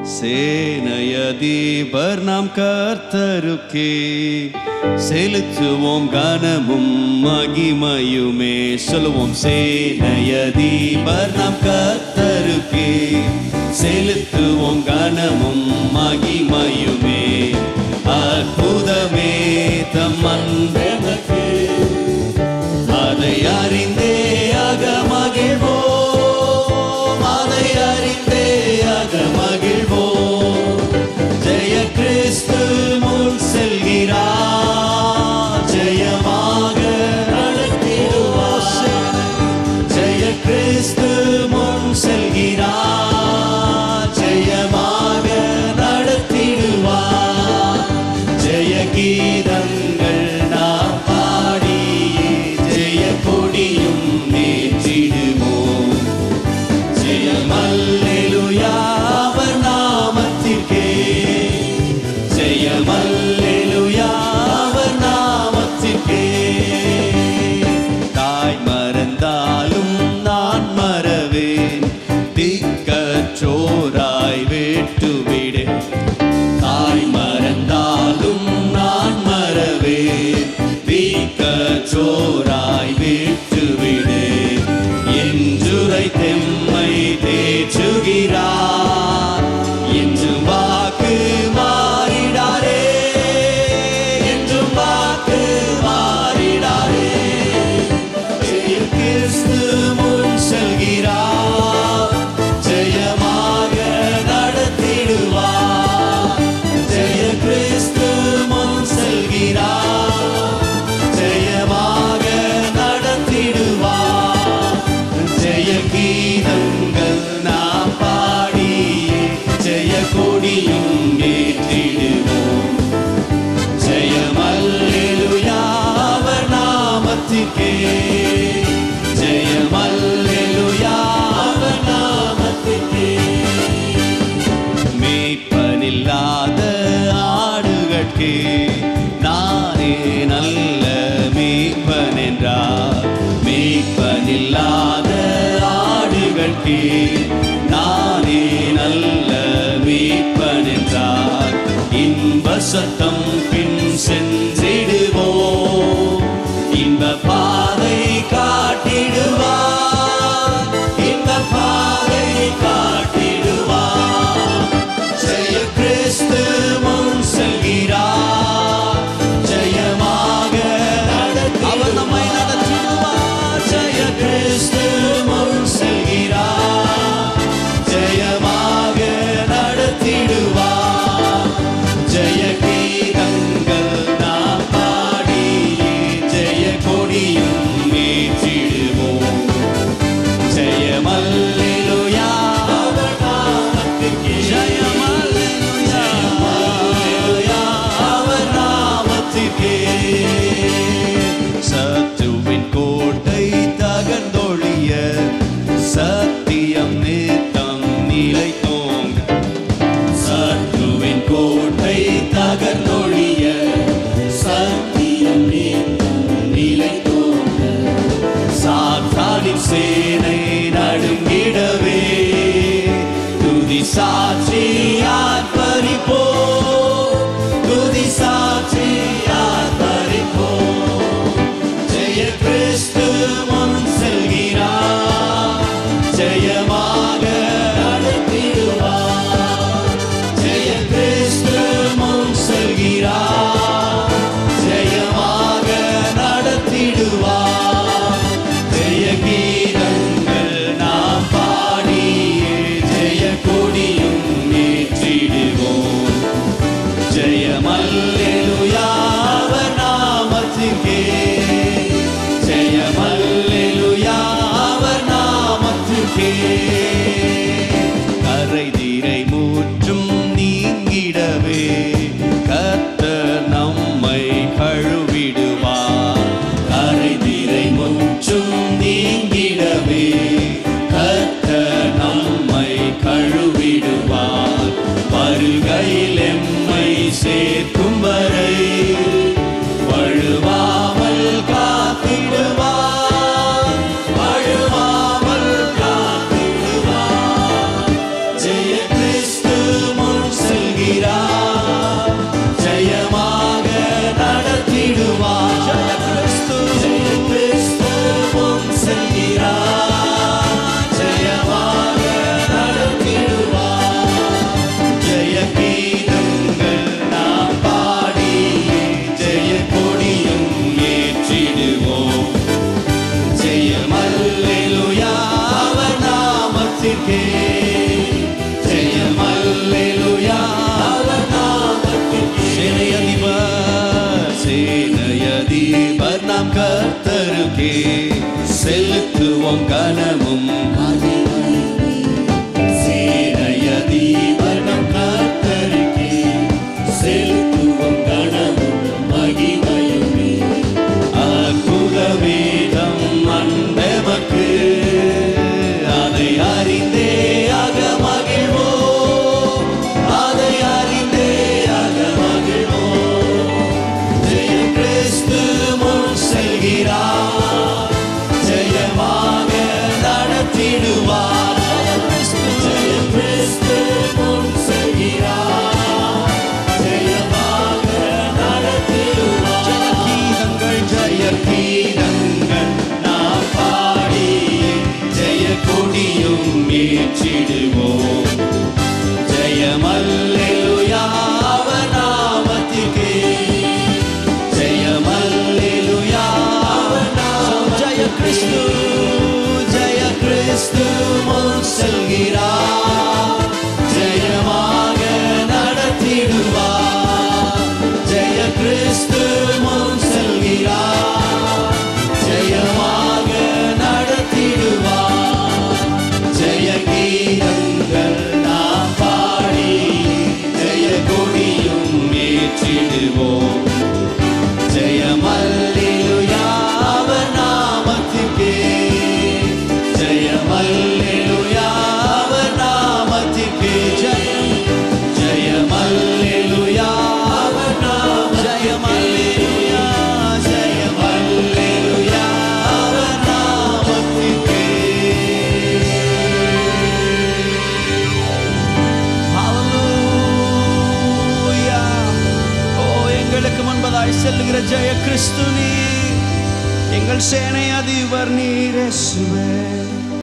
சேனையதீபர் நாம் கர்த்தருக்கே செலுத்துவோம் கனமும் மகிமையுமே சொல்லுவோம் சேனையதீபர் நாம் கர்த்தருக்கே செலுத்துவோம் கனமும் மகிமையுமே அற்புதமே தம் அன்பெனக்கு அதை அறிந்தே அக மகிழ்வோம் அதை அறிந்தே அக மகிழ்வோம் ஜெய கிறிஸ்து முன் செல்கிறார் ஜெயமாக நடத்திடுவார் ஜெய கிறிஸ்து முன் செல்கிறார் ஜெயமாக நடத்திடுவார் ஜெய கீதங்கள் நாம் பாடி ஜெய கொடியும் நேற்றிடுவோம் ஜெயம் அல்லேலூயா அவர் நாமத்திற்கே ஜெயம் அல்லேலூயா அவர் நாமத்திற்கே தாய் மறந்தாலும் நான் மறவேன் திக்கற்றோராய் விட்டுவிடேன் தாய் மறந்தாலும் நான் மறவேன் வீக்கச்சோராய் விட்டுவிடேன் என்றுரை தெம்மை தேற்றுகிறார் என்று வாக்கு மாறிடாரே என்றும் வாக்கு மாறிடாரே ஜெய கிறிஸ்து முன் செல்கிறார் ஜெயமாக நடத்திடுவார் ஜெய கிறிஸ்து முன் செல்கிறார் ஜெயமாக நடத்திடுவார் ஜெய கீதங்கள் நாம் பாடி ஜெய கொடியும் ஏற்றிடுவோம் ஜெயமல்லேலுயா அவர் நாமத்திற்கே ஜெயமல்லேலுயா அவர் நாமத்திற்கே மேய்ப்பனில்லாத ஆடுகட்கே நானே நல்ல மேய்ப்பன் என்றார் மேய்ப்பனில்லாத ஆடுகட்கே நானே நல்ல மேய்ப்பன் என்றார் இன்ப சத்தம் பின் சென்றிடுவோம் இன்ப பாதை காட்டிடுவார் இன்ப பாதை காட்டிடுவார் ஜெய கிறிஸ்து முன் செல்கிறார் ஜெயமாக அவர் நம்மை நடத்திடுவார் ஜெய கிறிஸ்து முன் செல்கிறார் ஜெயமாக நடத்திடுவார் ஜெய கீதங்கள் நாம் பாடி ஜெய கொடியும் ஏற்றிடுவோம் ஜெயமல்லேலூயா அவர் நாமத்திற்கே ஜெயமல்லேலூயா அவர் நாமத்திற்கே சத்துவின் கோட்டை தகர்ந்தொழிய சத்தியம் நித்தம் நிலைத்தோங்க சத்துவின் கோட்டை தகர்ந்தொழிய சத்தியம் நித்தம் நிலைத்தோங்க சாத்தானின் சேனை நடுங்கிடவே துதி சாட்சி ஆர்ப்பரிப்போ துதி சாட்சி ஆர்ப்பரிப்போ ஜெய கிறிஸ்து முன் செல்கிறார் ஜெயமாக நடத்திடுவார் ஜெய கிறிஸ்து முன் செல்கிறார் ஜெயமாக நடத்திடுவார் ஜெய கீதங்கள் நாம் பாடி ஜெய கொடியும் ஏற்றிடுவோம் ஜெயமல்லேலூயா அவர் நாமத்திற்கே ஜெயமல்லேலூயா அவர் நாமத்திற்கே கரை தீரை மூற்றும் நீங்கிடவே கர்த்தர் நம்மை கழுவிடுவார் கரை தீரை முற்றும் நீங்கிடவே கர்த்தர் நம்மை கழுவிடுவார் வருகையில் எம்மை சேர்க்கும் வரை வழுவாமல் காத்திடுவார் வழுவாமல் காத்திடுவார் ஜெய கிறிஸ்து ஜெய கிறிஸ்து நீர் எங்கள் சேனை அதிபர் நீர் இயேசுவே